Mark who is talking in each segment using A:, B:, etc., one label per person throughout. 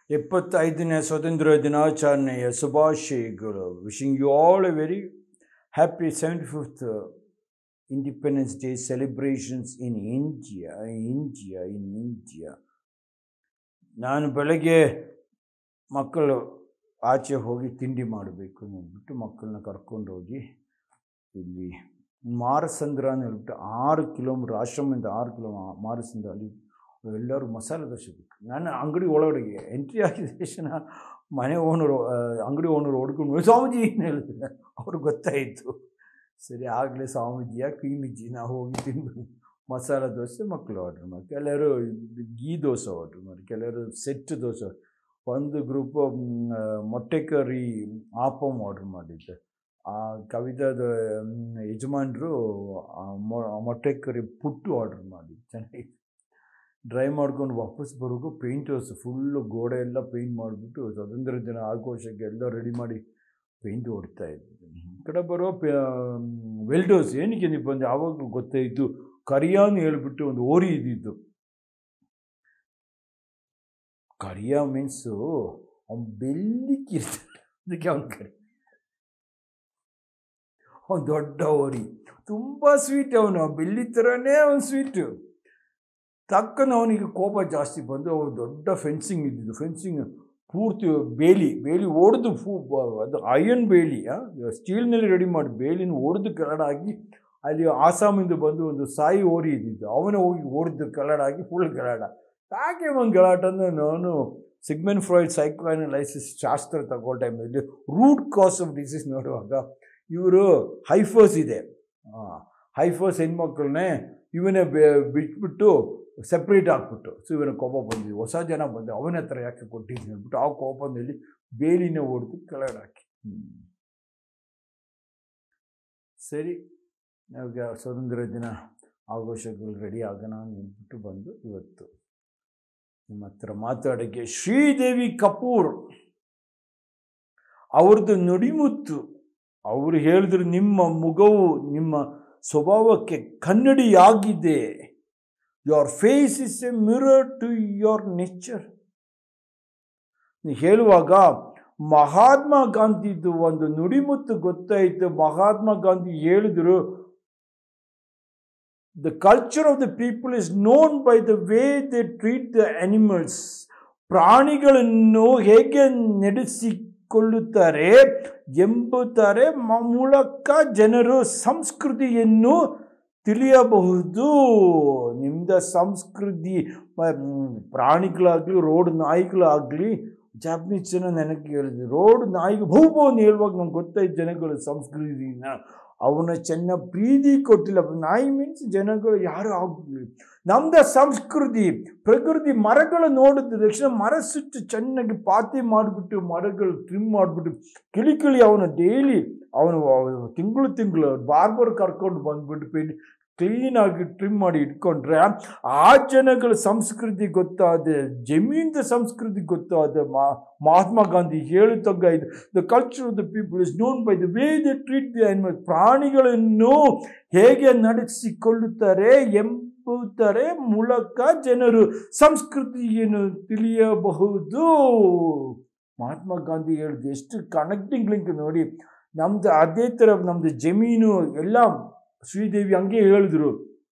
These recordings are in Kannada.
A: ಎಪ್ಪತ್ತೈದನೇ ಸ್ವಾತಂತ್ರ್ಯ ದಿನಾಚರಣೆಯ ಶುಭಾಶಯಗಳು wishing you all a very happy seventy fifth independence day celebrations in India India in India ನಾನು ಬೆಳಗ್ಗೆ ಮಕ್ಕಳು ಆಚೆ ಹೋಗಿ ತಿಂಡಿ ಮಾಡಬೇಕು ಅಂದ್ಬಿಟ್ಟು ಮಕ್ಕಳನ್ನ ಕರ್ಕೊಂಡು ಹೋಗಿ ಇಲ್ಲಿ ಮಾರಸಂದ್ರ ಅಂತ ಹೇಳ್ಬಿಟ್ಟು ಆರು ಕಿಲೋಮೀಟ್ರ್ ಆಶ್ರಮದಿಂದ ಆರು ಕಿಲೋ ಮಾರಸಂದ್ರ ಅಲ್ಲಿ ಎಲ್ಲರೂ ಮಸಾಲೆ ದೋಸೆ ಬೇಕು ನಾನು ಅಂಗಡಿ ಒಳಗಡೆಗೆ ಎಂಟ್ರಿ ಆಗಿದ ತಕ್ಷಣ ಮನೆ ಓನರು ಅಂಗಡಿ ಓನರು ಹೊಡ್ಕೊಂಡು ಸ್ವಾಮೀಜಿ ಏನು ಹೇಳಿದ್ರೆ ಅವ್ರಿಗೆ ಗೊತ್ತಾಯಿತು ಸರಿ ಆಗಲೇ ಸ್ವಾಮೀಜಿಯ ಕ್ರೀಮಿಜ್ಜಿ ನಾವು ಹೋಗಿ ತಿನ್ಬೇಕು ಮಸಾಲೆ ದೋಸೆ ಮಕ್ಕಳು ಆರ್ಡ್ರ್ ಮಾಡಿ ಕೆಲವರು ಗೀ ದೋಸೆ ಆರ್ಡ್ರ್ ಮಾಡಿ ಕೆಲವರು ಸೆಟ್ ದೋಸೆ ಒಂದು ಗ್ರೂಪ್ ಮೊಟ್ಟೆ ಕರಿ ಆಪಮ್ ಆರ್ಡ್ರ್ ಮಾಡಿದ್ದೆ ಆ ಕವಿತಾದ ಯಜಮಾನರು ಮೊಟ್ಟೆ ಕರಿ ಪುಟ್ಟು ಆರ್ಡ್ರ್ ಮಾಡಿದ್ದು ಚೆನ್ನಾಗಿ ಡ್ರೈ ಮಾಡ್ಕೊಂಡು ವಾಪಸ್ ಬರೋಕು ಪೇಂಟರ್ಸ್ ಫುಲ್ಲು ಗೋಡೆ ಎಲ್ಲ ಪೇಂಟ್ ಮಾಡಿಬಿಟ್ಟು ಸ್ವಾತಂತ್ರ್ಯ ದಿನ ಆಘೋಷಕ್ಕೆ ಎಲ್ಲ ರೆಡಿ ಮಾಡಿ ಪೇಂಟ್ ಹೊಡಿತಾ ಇದ್ದರು ಈ ಕಡೆ ಬರೋ ಪೇ ವೆಲ್ಡರ್ಸ್ ಏನಕ್ಕೆ ನೀವು ಬಂದು ಆವಾಗ ಗೊತ್ತಾಯಿತು ಕರಿಯಾನ್ ಹೇಳ್ಬಿಟ್ಟು ಒಂದು ಓರಿ ಇದ್ದಿದ್ದು ಕರಿಯ ಮೀನ್ಸು ಅವ್ನು ಬೆಲ್ಲಿಕ್ಕಿರ್ತಾನೆ ಅದಕ್ಕೆ ಅವ್ನು ಕರಿ ಅವ್ನು ದೊಡ್ಡ ಓರಿ ತುಂಬ ಸ್ವೀಟ್ ಅವನು ಬೆಲ್ಲಿ ಥರನೇ ಅವನು ಸ್ವೀಟು ತಕ್ಕನ ಅವನಿಗೆ ಕೋಪ ಜಾಸ್ತಿ ಬಂದು ಅವನು ದೊಡ್ಡ ಫೆನ್ಸಿಂಗ್ ಇದ್ದಿದ್ದು ಫೆನ್ಸಿಂಗ್ ಪೂರ್ತಿ ಬೇಲಿ ಬೇಲಿ ಒಡೆದು ಫೂ ಅದು ಅಯನ್ ಬೇಲಿ ಸ್ಟೀಲ್ನಲ್ಲಿ ರೆಡಿ ಮಾಡಿ ಬೇಲಿನ ಒಡೆದು ಕೆಳಡಾಗಿ ಅಲ್ಲಿ ಆಸಾಮಿಂದ ಬಂದು ಒಂದು ಸಾಯಿ ಓರಿ ಇದ್ದಿದ್ದು ಅವನೇ ಹೋಗಿ ಓಡಿದ್ದು ಕೆಳಡಾಗಿ ಫುಲ್ ಕೆಳಡ ಯಾಕೆ ಒಂದು ಗಲಾಟ ಅಂದರೆ ನಾನು ಸಿಗ್ಮೆನ್ ಫ್ರಾಯ್ಡ್ ಸೈಕೋ ಅನಲೈಸಿಸ್ ಶಾಸ್ತ್ರ ತಗೋ ಟೈಮಲ್ಲಿ ರೂಟ್ ಕಾಸ್ ಆಫ್ ಡಿಸೀಸ್ ನೋಡುವಾಗ ಇವರು ಹೈಫರ್ಸ್ ಇದೆ ಹೈಫರ್ಸ್ ಹೆಣ್ಮಕ್ಳನ್ನೇ ಇವನೇ ಬಿಟ್ಬಿಟ್ಟು ಸಪ್ರೇಟ್ ಆಗಿಬಿಟ್ಟು ಸೊ ಇವನ ಕೋಪ ಬಂದಿದ್ದು ಹೊಸ ಜನ ಬಂದು ಅವನ ಹತ್ರ ಯಾಕೆ ಕೊಟ್ಟಿದ್ದೀನಿ ಅಂದ್ಬಿಟ್ಟು ಆ ಕೋಪದಲ್ಲಿ ಬೇಲಿನ ಹೊಡೆದು ಕೆಳಗಡೆ ಹಾಕಿ ಸರಿ ನಾವೀಗ ಸ್ವಾತಂತ್ರ್ಯ ದಿನ ಆಘೋಷಗಳು ರೆಡಿ ಆಗೋಣ ಅಂದ್ಬಿಟ್ಟು ಬಂದು ಇವತ್ತು ನಿಮ್ಮ ಹತ್ರ ಮಾತಾಡೋಕ್ಕೆ ಶ್ರೀದೇವಿ ಕಪೂರ್ ಅವ್ರದ್ದು ನುಡಿಮುತ್ತು ಅವರು ಹೇಳಿದ್ರು ನಿಮ್ಮ ಮುಖವು ನಿಮ್ಮ ಸ್ವಭಾವಕ್ಕೆ ಕನ್ನಡಿಯಾಗಿದೆ your face is a mirror to your nature ಹೇಳುವಾಗ ಮಹಾತ್ಮ ಗಾಂಧಿದು ಒಂದು ನುಡಿಮುತ್ತು ಗೊತ್ತಾಯಿತು ಮಹಾತ್ಮ ಗಾಂಧಿ ಹೇಳಿದ್ರು the culture of the people is known by the way they treat the animals ಪ್ರಾಣಿಗಳನ್ನು ಹೇಗೆ ನಡೆಸಿಕೊಳ್ಳುತ್ತಾರೆ ಎಂಬುತ್ತಾರೆ ಮೂಲಕ ಜನರು ಸಂಸ್ಕೃತಿಯನ್ನು ತಿಳಿಯಬಹುದು ನಿಮ್ಮದ ಸಂಸ್ಕೃತಿ ಪ್ರಾಣಿಗಳಾಗಲಿ ರೋಡ್ ನಾಯಿಗಳಾಗಲಿ ಜಾಪನೀಸ್ ಜನ ನನಗೆ ಹೇಳಿದ್ರು ರೋಡ್ ನಾಯಿಗೆ ಬಹುಬೋ ಅಂತ ಹೇಳುವಾಗ ನಂಗೆ ಗೊತ್ತಾಯ್ತು ಜನಗಳ ಸಂಸ್ಕೃತಿನ ಅವನ ಚೆನ್ನ ಪ್ರೀತಿ ಕೊಟ್ಟಿಲ್ಲ ನಾಯಿ ಮೀನ್ಸ್ ಜನಗಳು ಯಾರು ಆಗಲಿ ನಮ್ದ ಸಂಸ್ಕೃತಿ ಪ್ರಕೃತಿ ಮರಗಳು ನೋಡಿದ ತಕ್ಷಣ ಮರ ಸುಟ್ಟು ಚೆನ್ನಾಗಿ ಪಾತಿ ಮಾಡಿಬಿಟ್ಟು ಮರಗಳು ಟ್ರಿಮ್ ಮಾಡಿಬಿಟ್ಟು ಕಿಳಿ ಕಿಳಿ ಅವನು ಡೈಲಿ ಅವನು ತಿಂಗಳು ತಿಂಗಳು ಬಾರ್ಬರ್ ಕರ್ಕೊಂಡು ಬಂದ್ಬಿಟ್ಟು ಪೇಂಟ್ ಕ್ಲೀನಾಗಿ ಟ್ರಿಮ್ ಮಾಡಿ ಇಟ್ಕೊಂಡ್ರೆ ಆ ಜನಗಳ ಸಂಸ್ಕೃತಿ ಗೊತ್ತಾದ ಜಮೀನ್ದ ಸಂಸ್ಕೃತಿ ಗೊತ್ತಾದ ಮಾ ಮಹಾತ್ಮ ಗಾಂಧಿ ಹೇಳುತ್ತಂಗ ಇದು the culture of the people is known by the way the treat the animal ಪ್ರಾಣಿಗಳನ್ನು ಹೇಗೆ ನಡೆಸಿಕೊಳ್ಳುತ್ತಾರೆ ಎಂಬುತ್ತಾರೆ ಮೂಲಕ ಜನರು ಸಂಸ್ಕೃತಿಯನ್ನು ತಿಳಿಯಬಹುದು ಮಹಾತ್ಮ ಗಾಂಧಿ ಹೇಳಿದ್ದು ಎಷ್ಟು ಕನೆಕ್ಟಿಂಗ್ ಲಿಂಕ್ ನೋಡಿ ನಮ್ದು ಅದೇ ಥರ ನಮ್ಮದು ಜಮೀನು ಎಲ್ಲ ಶ್ರೀದೇವಿ ಹಂಗೆ ಹೇಳಿದ್ರು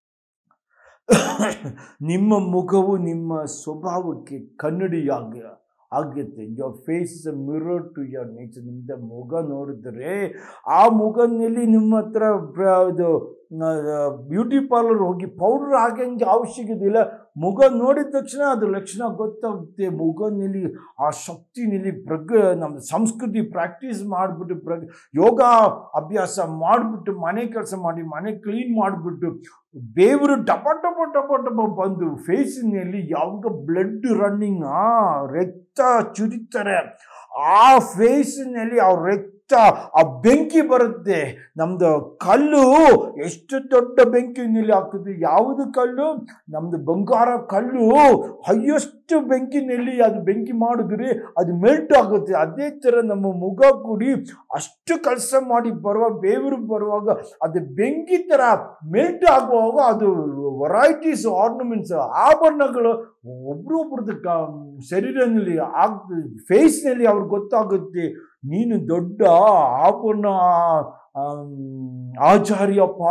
A: ನಿಮ್ಮ ಮುಖವು ನಿಮ್ಮ ಸ್ವಭಾವಕ್ಕೆ ಕನ್ನಡಿಯಾಗ ಆಗುತ್ತೆ your face is a mirror to your nature ನಿಮ್ಮದ ಮುಖ ನೋಡಿದ್ರೆ ಆ ಮುಖದಲ್ಲಿ ನಿಮ್ಮ ಹತ್ರ ಇದು ಬ್ಯೂಟಿ ಪಾರ್ಲರ್ ಹೋಗಿ ಪೌಡ್ರ್ ಹಾಕಂಗೆ ಅವಶ್ಯಕತೆ ಇಲ್ಲ ಮುಖ ನೋಡಿದ ತಕ್ಷಣ ಅದು ಲಕ್ಷಣ ಗೊತ್ತಾಗುತ್ತೆ ಮುಖನಲ್ಲಿ ಆ ಶಕ್ತಿನಲ್ಲಿ ಪ್ರಗ ನಮ್ಮ ಸಂಸ್ಕೃತಿ ಪ್ರಾಕ್ಟೀಸ್ ಮಾಡಿಬಿಟ್ಟು ಪ್ರಗ ಯೋಗ ಅಭ್ಯಾಸ ಮಾಡಿಬಿಟ್ಟು ಮನೆ ಕೆಲಸ ಮಾಡಿ ಮನೆ ಕ್ಲೀನ್ ಮಾಡಿಬಿಟ್ಟು ಬೇವರು ಟಪ ಟಪ ಟಪ ಟಪ ಬಂದು ಫೇಸಿನಲ್ಲಿ ಯಾವಾಗ ಬ್ಲಡ್ ರನ್ನಿಂಗ್ ಆ ರಕ್ತ ಚುರಿತಾರೆ ಆ ಫೇಸಿನಲ್ಲಿ ಆ ರಕ್ತ ಆ ಬೆಂಕಿ ಬರುತ್ತೆ ನಮ್ದು ಕಲ್ಲು ಎಷ್ಟು ದೊಡ್ಡ ಬೆಂಕಿನಲ್ಲಿ ಹಾಕಿದ್ವಿ ಯಾವುದು ಕಲ್ಲು ನಮ್ದು ಬಂಗಾರ ಕಲ್ಲು ಹೈಯೆಸ್ಟ್ ಬೆಂಕಿನಲ್ಲಿ ಅದು ಬೆಂಕಿ ಮಾಡಿದ್ರೆ ಅದು ಮೆಲ್ಟ್ ಆಗುತ್ತೆ ಅದೇ ಥರ ನಮ್ಮ ಮುಖ ಕೂಡಿ ಅಷ್ಟು ಕೆಲಸ ಮಾಡಿ ಬರುವಾಗ ಬೇವರು ಬರುವಾಗ ಅದು ಬೆಂಕಿ ಥರ ಮೆಲ್ಟ್ ಆಗುವಾಗ ಅದು ವೆರೈಟೀಸ್ ಆರ್ನಮೆಂಟ್ಸ್ ಆಭರಣಗಳು ಒಬ್ರೊಬ್ರದ್ದು ಕ ಶರೀರದಲ್ಲಿ ಆಗ್ ಫೇಸ್ನಲ್ಲಿ ಅವ್ರಿಗೆ ಗೊತ್ತಾಗುತ್ತೆ ನೀನು ದೊಡ್ಡ ಆಪನ ಆಮ್, ಆಚಾರ್ಯಪ್ಪ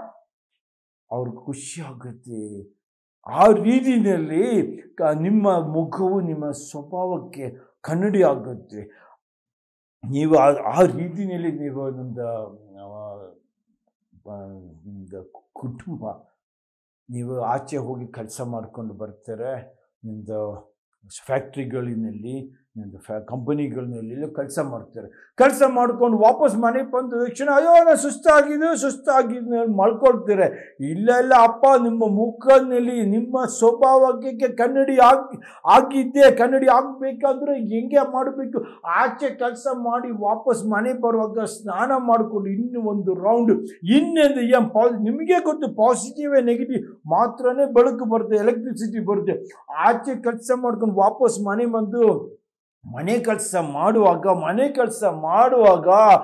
A: ಅವ್ರಿಗೆ ಖುಷಿ ಆಗುತ್ತೆ ಆ ರೀತಿಯಲ್ಲಿ ಕ- ನಿಮ್ಮ ಮುಖವು ನಿಮ್ಮ ಸ್ವಭಾವಕ್ಕೆ ಕನ್ನಡಿ ಆಗುತ್ತೆ ನೀವು ಆ ಆ ರೀತಿಯಲ್ಲಿ ನೀವು ನಮ್ದು ಆ, ಆ, ನಿಮ್ದು ಕುಟುಂಬ ನೀವು ಆಚೆ ಹೋಗಿ ಕೆಲಸ ಮಾಡ್ಕೊಂಡು ಬರ್ತಾರೆ ನಿಮ್ಮದು ಫ್ಯಾಕ್ಟ್ರಿಗಳಿನಲ್ಲಿ ನಿಮ್ಮದು ಫ್ಯಾ ಕಂಪನಿಗಳಿನಲ್ಲಿ ಕೆಲಸ ಮಾಡ್ತಾರೆ ಕೆಲಸ ಮಾಡ್ಕೊಂಡು ವಾಪಸ್ ಮನೆಗೆ ಬಂದ ತಕ್ಷಣ ಅಯ್ಯೋ ನಾನು ಸುಸ್ತಾಗಿದೆ ಸುಸ್ತಾಗಿದೆ ಅಂತ ಮಲ್ಕೊಳ್ತಾರೆ ಇಲ್ಲ ಇಲ್ಲ ಅಪ್ಪ ನಿಮ್ಮ ಮುಖದಲ್ಲಿ ನಿಮ್ಮ ಸ್ವಭಾವಕ್ಕೆ ಕನ್ನಡಿ ಆಗಿ ಆಗಿದ್ದೆ ಕನ್ನಡಿ ಆಗಬೇಕಾದ್ರೆ ಹೆಂಗೆ ಮಾಡಬೇಕು ಆಚೆ ಕೆಲಸ ಮಾಡಿ ವಾಪಸ್ ಮನೆ ಬರುವಾಗ ಸ್ನಾನ ಮಾಡಿಕೊಂಡು ಇನ್ನು ಒಂದು ರೌಂಡ್ ಇನ್ನೊಂದು ಏನು ಪಾ ನಿಮಗೆ ಗೊತ್ತು ಪಾಸಿಟಿವ್ ನೆಗೆಟಿವ್ ಮಾತ್ರನೇ ಬೆಳಕು ಬರುತ್ತೆ ಎಲೆಕ್ಟ್ರಿಸಿಟಿ ಬರುತ್ತೆ ಆಚೆ ಕೆಲಸ ಮಾಡ್ಕೊಂಡು ವಾಪಸ್ ಮನೆ ಬಂದು ಮನೆ ಕೆಲಸ ಮಾಡುವಾಗ ಮನೆ ಕೆಲಸ ಮಾಡುವಾಗ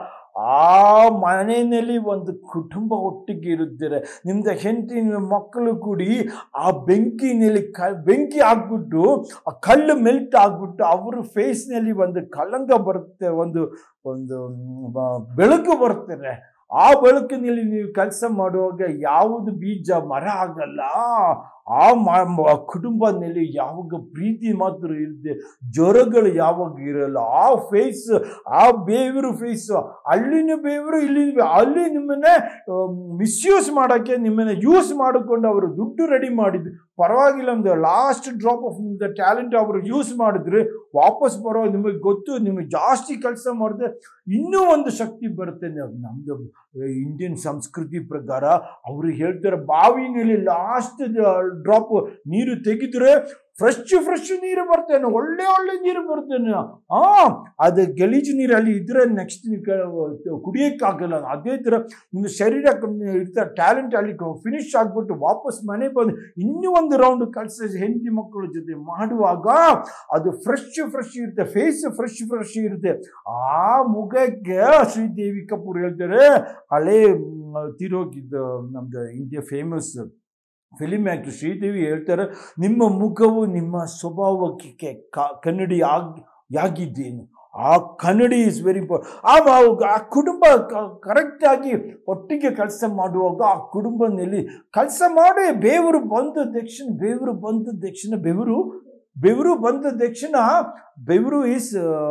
A: ಆ ಮನೆಯಲ್ಲಿ ಒಂದು ಕುಟುಂಬ ಒಟ್ಟಿಗೆ ಇರುತ್ತಾರೆ ನಿಮ್ದು ಹೆಂಡತಿ ಮಕ್ಕಳು ಕೂಡಿ ಆ ಬೆಂಕಿನಲ್ಲಿ ಕ ಬೆಂಕಿ ಆಗ್ಬಿಟ್ಟು ಆ ಕಲ್ಲು ಮೆಲ್ಟ್ ಆಗ್ಬಿಟ್ಟು ಅವ್ರ ಫೇಸ್ನಲ್ಲಿ ಒಂದು ಕಳಂಕ ಬರುತ್ತೆ ಒಂದು ಒಂದು ಮ್, ಬ- ಬೆಳಕು ಬರ್ತದೆ ಆ ಬೆಳಕಿನಲ್ಲಿ ನೀವು ಕೆಲಸ ಮಾಡುವಾಗ ಯಾವುದು ಬೀಜ ಮರ ಆಗಲ್ಲ ಆ ಮ- ಮ- ಕುಟುಂಬದಲ್ಲಿ ಯಾವಾಗ ಪ್ರೀತಿ ಮಾತ್ರ ಇರುತ್ತೆ ಜ್ವರಗಳು ಯಾವಾಗ ಇರಲ್ಲ ಆ ಫೇಸ್ ಆ ಬೇವರು ಫೇಸ್ ಅಲ್ಲಿನ ಬೇವರು ಇಲ್ಲಿನ ಬೇ- ಅಲ್ಲಿ ನಿಮ್ಮನ್ನೇ ಮಿಸ್ಯೂಸ್ ಮಾಡೋಕ್ಕೆ ನಿಮ್ಮನ್ನ ಯೂಸ್ ಮಾಡಿಕೊಂಡು ಅವರು ದುಡ್ಡು ರೆಡಿ ಮಾಡಿದ್ದು ಪರವಾಗಿಲ್ಲ ಒಂದು ಲಾಸ್ಟ್ ಡ್ರಾಪ್ ಆಫ್ ನಿಮ್ದು ಟ್ಯಾಲೆಂಟ್ ಅವರು ಯೂಸ್ ಮಾಡಿದ್ರೆ ವಾಪಸ್ ಬರೋ ನಿಮಗೆ ಗೊತ್ತು ನಿಮಗೆ ಜಾಸ್ತಿ ಕೆಲಸ ಮಾಡಿದ್ರೆ ಇನ್ನೂ ಒಂದು ಶಕ್ತಿ ಬರುತ್ತೆ ನಾವು- ನಮ್ದು ಇಂಡಿಯನ್ ಸಂಸ್ಕೃತಿ ಪ್ರಕಾರ ಅವರು ಹೇಳ್ತಾರೆ ಬಾವಿನಲ್ಲಿ ಲಾಸ್ಟ್ ಡ್ರಾಪ್ ನೀರು ತೆಗೆದ್ರೆ ಫ್ರೆಶ್ ಫ್ರೆಶ್ ನೀರು ಬರ್ತೇನೆ ಒಳ್ಳೆ ಒಳ್ಳೆ ನೀರು ಬರ್ತೇನೆ ಆ ಅದು ಗಲೀಜು ನೀರು ಅಲ್ಲಿ ಇದ್ರೆ ನೆಕ್ಸ್ಟ್ ನೀವು ಕುಡಿಯೋಕ್ಕಾಗಲ್ಲ ಅದೇ ಥರ ನಿಮ್ಮ ಶರೀರ ಇರ್ತಾರೆ ಟ್ಯಾಲೆಂಟ್ ಅಲ್ಲಿ ಫಿನಿಶ್ ಆಗ್ಬಿಟ್ಟು ವಾಪಸ್ ಮನೆ ಬಂದು ಇನ್ನೂ ಒಂದು ರೌಂಡ್ ಕಳ್ಸ ಹೆಂಡತಿ ಮಕ್ಕಳ ಜೊತೆ ಮಾಡುವಾಗ ಅದು ಫ್ರೆಶ್ ಫ್ರೆಶ್ ಇರುತ್ತೆ ಫೇಸ್ ಫ್ರೆಶ್ ಫ್ರೆಶ್ ಇರುತ್ತೆ ಆ ಮುಖಕ್ಕೆ ಶ್ರೀದೇವಿ ಕಪೂರ್ ಹೇಳ್ತಾರೆ ಹಳೇ ಮ್, ತೀರೋಗಿದ್ದು ನಮ್ದು India famous film actor Sridevi ಹೇಳ್ತಾರೆ ನಿಮ್ಮ ಮುಖವು ನಿಮ್ಮ ಸ್ವಭಾವಕ್ಕೆ ಕ- ಕನ್ನಡಿ ಆಗಿ ಯಾಗಿದ್ದೇನು ಆ ಕನ್ನಡಿ ಇಸ್ ವೆರಿ ಇಂಪಾರ್ಟೆಂಟ್ ಆ ಮ- ಆ ಕುಟುಂಬ ಕರೆಕ್ಟಾಗಿ ಒಟ್ಟಿಗೆ ಕೆಲಸ ಮಾಡುವಾಗ ಆ ಕುಟುಂಬದಲ್ಲಿ ಕೆಲಸ ಮಾಡಿ ಬೇವರು ಬಂದ ತಕ್ಷಣ ಬೇವರು ಬಂದ ತಕ್ಷಣ ಬೆವರು ಬೆವರು ಬಂದ ತಕ್ಷಣ ಬೆವರು ಈಸ್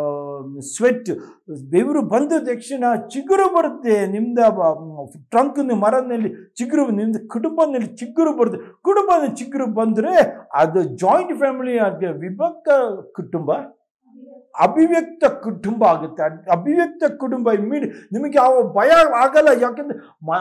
A: ಸ್ವೆಟ್ ಬೆವರು ಬಂದ ತಕ್ಷಣ ಚಿಗುರು ಬರುತ್ತೆ ನಿಮ್ದ ಟ್ರಂಕ್ ಮರದಲ್ಲಿ ಚಿಗುರು ನಿಮ್ದು ಕುಟುಂಬದಲ್ಲಿ ಚಿಗುರು ಬರುತ್ತೆ ಕುಟುಂಬದ ಚಿಗುರು ಬಂದರೆ ಅದು ಜಾಯಿಂಟ್ ಫ್ಯಾಮಿಲಿ ಆಗಿ ವಿಭಕ್ತ ಕುಟುಂಬ ಅಭಿವ್ಯಕ್ತ ಕುಟುಂಬ ಆಗುತ್ತೆ ಅದ್- ಅಭಿವ್ಯಕ್ತ ಕುಟುಂಬ ಇಮ್ಮಿಡಿ ನಿಮಗೆ ಯಾವ ಭಯ ಆಗಲ್ಲ ಯಾಕಂದ್ರೆ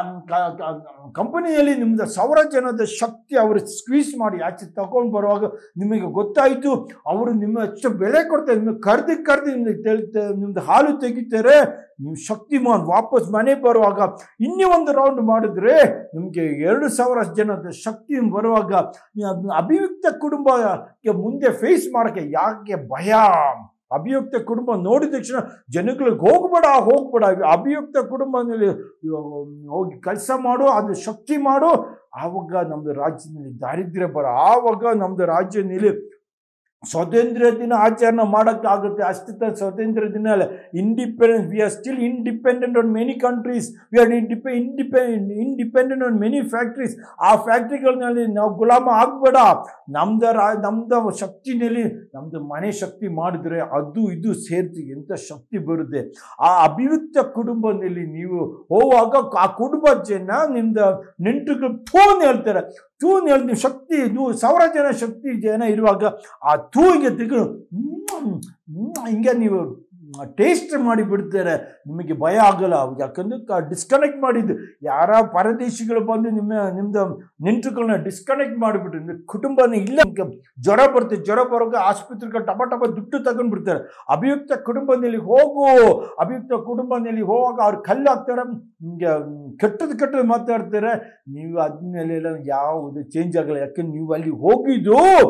A: ಕಂಪನಿಯಲ್ಲಿ ನಿಮ್ದು ಸಾವಿರ ಜನದ ಶಕ್ತಿ ಅವರು ಸ್ಕ್ವೀಸ್ ಮಾಡಿ ಆಚೆ ತಗೊಂಡು ಬರುವಾಗ ನಿಮಗೆ ಗೊತ್ತಾಯಿತು ಅವರು ನಿಮ್ಮ ಎಷ್ಟು ಬೆಲೆ ಕೊಡ್ತಾರೆ ನಿಮಗೆ ಕರೆದು ಕರೆದು ನಿಮ್ಗೆ ತೆಲ್- ತೆ- ನಿಮ್ದು ಹಾಲು ತೆಗಿತಾರೆ ನೀವು ಶಕ್ತಿಮಾನ್ ವಾಪಸ್ ಮನೆ ಬರುವಾಗ ಇನ್ನೂ ಒಂದು ರೌಂಡ್ ಮಾಡಿದ್ರೆ ನಿಮಗೆ ಎರಡು ಸಾವಿರ ಜನದ ಶಕ್ತಿ ಬರುವಾಗ ನೀವು ಅದ್ನ ಅಭಿವ್ಯಕ್ತ ಕುಟುಂಬಕ್ಕೆ ಮುಂದೆ ಫೇಸ್ ಮಾಡೋಕ್ಕೆ ಯಾಕೆ ಭಯ ಅಭಿಯುಕ್ತ ಕುಟುಂಬ ನೋಡಿದ ತಕ್ಷಣ ಜನಗಳಿಗೆ ಹೋಗ್ಬೇಡ ಹೋಗ್ಬೇಡ ಅಭಿಯುಕ್ತ ಕುಟುಂಬದಲ್ಲಿ ಹೋಗಿ ಕೆಲಸ ಮಾಡು ಅದು ಶಕ್ತಿ ಮಾಡು ಆವಾಗ ನಮ್ಮದು ರಾಜ್ಯದಲ್ಲಿ ದಾರಿದ್ರ್ಯ ಬರ ಆವಾಗ ನಮ್ಮದು ರಾಜ್ಯದಲ್ಲಿ ಸ್ವಾತಂತ್ರ್ಯ ದಿನ ಆಚರಣೆ ಮಾಡೋಕ್ಕಾಗುತ್ತೆ ಅಷ್ಟೇ ಸ್ವಾತಂತ್ರ್ಯ ದಿನ ಅಲ್ಲ independence we are still independent on many countries we are ಇಂಡಿಪೆ ಇಂಡಿಪೆಂಡ್ ಇಂಡಿಪೆಂಡೆಂಟ್ ಆನ್ ಮೆನಿ ಫ್ಯಾಕ್ಟ್ರೀಸ್ ಆ ಫ್ಯಾಕ್ಟ್ರಿಗಳಲ್ಲಿ ನಾವು ಗುಲಾಮ ಆಗಬೇಡ ನಮ್ದು ರಾ ನಮ್ದು ಶಕ್ತಿನಲ್ಲಿ ನಮ್ದು ಮನೆ ಶಕ್ತಿ ಮಾಡಿದ್ರೆ ಅದು ಇದು ಸೇರ್ತಿ ಎಂಥ ಶಕ್ತಿ ಬರುತ್ತೆ ಆ ಅಭಿವೃದ್ಧ ಕುಟುಂಬದಲ್ಲಿ ನೀವು ಹೋಗುವಾಗ ಆ ಕುಟುಂಬ ಜನ ನಿಮ್ದು ನೆಂಟರುಗಳು ಥೂನ್ ಹೇಳ್ತಾರೆ ಥೂನ್ ಹೇಳಿ ನೀವು ಶಕ್ತಿ ನೀವು ಸಾವಿರ ಜನ ಶಕ್ತಿ ಜನ ಇರುವಾಗ ಆ ಥೂ ಹಿಂಗೆ ತೆಗೆದು ಹ್ಮ್, ಹ್ಮ್, ಹಿಂಗೆ ನೀವು ಟೇಸ್ಟ್ ಮಾಡಿ ಬಿಡ್ತಾರೆ ನಿಮಗೆ ಭಯ ಆಗಲ್ಲ ಯಾಕಂದ್ರೆ ಡಿಸ್ಕನೆಕ್ಟ್ ಮಾಡಿದ್ದು ಯಾರ ಪರದೇಶಿಗಳು ಬಂದು ನಿಮ್ಮ ನಿಮ್ದು ನೆಂಟರುಗಳನ್ನ ಡಿಸ್ಕನೆಕ್ಟ್ ಮಾಡಿಬಿಟ್ರು ನಿಮ್ಮ ಕುಟುಂಬನೇ ಇಲ್ಲ ನಿಮ್ಗೆ ಜ್ವರ ಬರುತ್ತೆ ಜ್ವರ ಬರೋಕೆ ಆಸ್ಪತ್ರೆಗೆ ಟಪ ಟಪ ದುಡ್ಡು ತಗೊಂಡ್ಬಿಡ್ತಾರೆ ಅಭಿಯುಕ್ತ ಕುಟುಂಬದಲ್ಲಿ ಹೋಗು ಅಭಿಯುಕ್ತ ಕುಟುಂಬದಲ್ಲಿ ಹೋಗುವಾಗ ಅವ್ರು ಕಲ್ಲು ಹಾಕ್ತಾರೆ ನಿಮಗೆ ಕೆಟ್ಟದ್ದು ಕೆಟ್ಟದ್ದು ಮಾತಾಡ್ತಾರೆ ನೀವು ಅದನ್ನೆಲ್ಲ ಯಾವುದು ಚೇಂಜ್ ಆಗಲ್ಲ ಯಾಕಂದ್ರೆ ನೀವು ಅಲ್ಲಿ ಹೋಗಿದ್ದು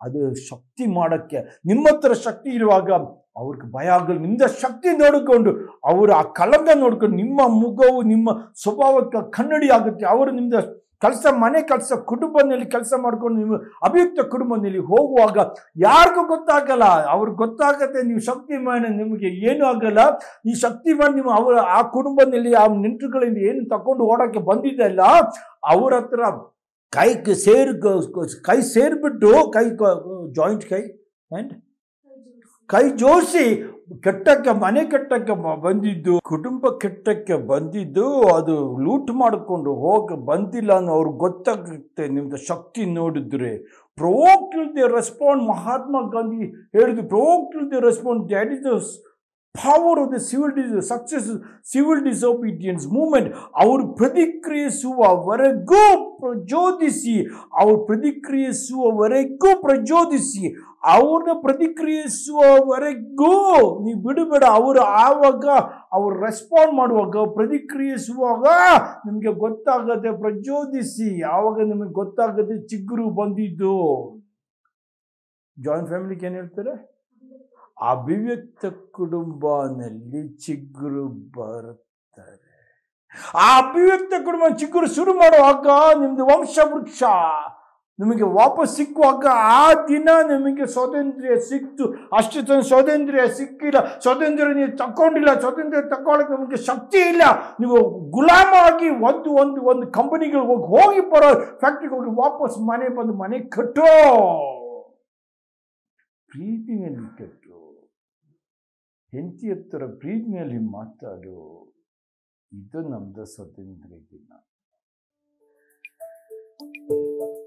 A: ಅದು ಶಕ್ತಿ ಮಾಡೋಕ್ಕೆ ನಿಮ್ಮ ಹತ್ರ ಶಕ್ತಿ ಇರುವಾಗ ಅವ್ರಿಗೆ ಭಯ ಆಗಲ್ಲ ನಿಮ್ದ ಶಕ್ತಿ ನೋಡಿಕೊಂಡು ಅವರು ಆ ಕಲಂಗ ನೋಡ್ಕೊಂಡು ನಿಮ್ಮ ಮುಖವು ನಿಮ್ಮ ಸ್ವಭಾವಕ್ಕೆ ಕನ್ನಡಿ ಆಗುತ್ತೆ ಅವರು ನಿಮ್ದ ಕೆಲಸ ಮನೆ ಕೆಲಸ ಕುಟುಂಬದಲ್ಲಿ ಕೆಲಸ ಮಾಡ್ಕೊಂಡು ನೀವು ಅಭಿಯುಕ್ತ ಕುಟುಂಬದಲ್ಲಿ ಹೋಗುವಾಗ ಯಾರಿಗೂ ಗೊತ್ತಾಗಲ್ಲ ಅವ್ರಿಗೆ ಗೊತ್ತಾಗತ್ತೆ ನೀವು ಶಕ್ತಿಮಾನ ನಿಮಗೆ ಏನೂ ಆಗಲ್ಲ ಈ ಶಕ್ತಿಮಾನ ನೀವು ಅವರ ಆ ಕುಟುಂಬದಲ್ಲಿ ಆ ನೆಂಟರುಗಳಿಂದ ಏನು ತಕೊಂಡು ಓಡಕ್ಕೆ ಬಂದಿದ್ದಲ್ಲ ಅವ್ರ ಹತ್ರ ಕೈ ಸೇರ್ ಕೈ ಸೇರ್ಬಿಟ್ಟು ಕೈ ಜಾಯಿಂಟ್ ಕೈ ಆ್ಯಂಡ್ ಕೈ ಜೋಡಿಸಿ ಕೆಟ್ಟಕ್ಕೆ ಮನೆ ಕೆಟ್ಟಕ್ಕೆ ಬ- ಬಂದಿದ್ದು ಕುಟುಂಬ ಕೆಟ್ಟಕ್ಕೆ ಬಂದಿದ್ದು ಅದು ಲೂಟ್ ಮಾಡಿಕೊಂಡು ಹೋಗ ಬಂದಿಲ್ಲ ಅನ್ನೋ ಅವ್ರಿಗೆ ಗೊತ್ತಾಗುತ್ತೆ ನಿಮ್ದು ಶಕ್ತಿ ನೋಡಿದ್ರೆ provoke the respond Mahatma Gandhi ಹೇಳಿದ್ರು provoke the respond that is the power of the civil dis success civil disobedience movement ಅವರು ಪ್ರತಿಕ್ರಿಯಿಸುವವರೆಗೂ ಪ್ರಚೋದಿಸಿ ಅವ್ರು ಪ್ರತಿಕ್ರಿಯಿಸುವವರೆಗೂ ಪ್ರಚೋದಿಸಿ ಅವ್ರನ್ನ ಪ್ರತಿಕ್ರಿಯಿಸುವವರೆಗೂ ನೀವು ಬಿಡಬೇಡ ಅವರು ಆವಾಗ ಅವ್ರು ರೆಸ್ಪಾಂಡ್ ಮಾಡುವಾಗ ಪ್ರತಿಕ್ರಿಯಿಸುವಾಗ ನಿಮಗೆ ಗೊತ್ತಾಗತ್ತೆ ಪ್ರಚೋದಿಸಿ ಆವಾಗ ನಿಮಗೆ ಗೊತ್ತಾಗತ್ತೆ ಚಿಗುರು ಬಂದಿದ್ದು ಜಾಯಿಂಟ್ ಫ್ಯಾಮಿಲಿಗೆ ಏನು ಹೇಳ್ತಾರೆ ಅಭಿವ್ಯಕ್ತ ಕುಟುಂಬನಲ್ಲಿ ಚಿಗುರು ಬರುತ್ತಾರೆ ಆ ಅಭಿವ್ಯಕ್ತ ಕುಟುಂಬ ಚಿಗುರು ಶುರು ಮಾಡುವಾಗ ನಿಮ್ದು ವಂಶ ವೃಕ್ಷ ನಿಮಗೆ ವಾಪಸ್ ಸಿಕ್ಕುವಾಗ ಆ ದಿನ ನಿಮಗೆ ಸ್ವಾತಂತ್ರ್ಯ ಸಿಕ್ತು ಅಷ್ಟು ತನ ಸ್ವಾತಂತ್ರ್ಯ ಸಿಕ್ಕಿಲ್ಲ ಸ್ವಾತಂತ್ರ್ಯ ನೀವು ತಗೊಂಡಿಲ್ಲ ಸ್ವಾತಂತ್ರ್ಯ ತಗೊಳಕ್ಕೆ ನಿಮಗೆ ಶಕ್ತಿ ಇಲ್ಲ ನೀವು ಗುಲಾಮ ಆಗಿ ಒಂದು ಒಂದು ಒಂದು ಕಂಪನಿಗಳಿಗೆ ಹೋಗಿ ಹೋಗಿ ಬರೋ ಫ್ಯಾಕ್ಟ್ರಿಗೆ ಹೋಗಿ ವಾಪಸ್ ಮನೆ ಬಂದು ಮನೆ ಕಟ್ಟೋ ಪ್ರೀತಿನಲ್ಲಿ ಕಟ್ಟು ಹೆಂಡತಿ ಹತ್ತಿರ ಪ್ರೀತಿನಲ್ಲಿ ಮಾತಾಡು ಇದು ನಮ್ದು ಸ್ವಾತಂತ್ರ್ಯ ದಿನ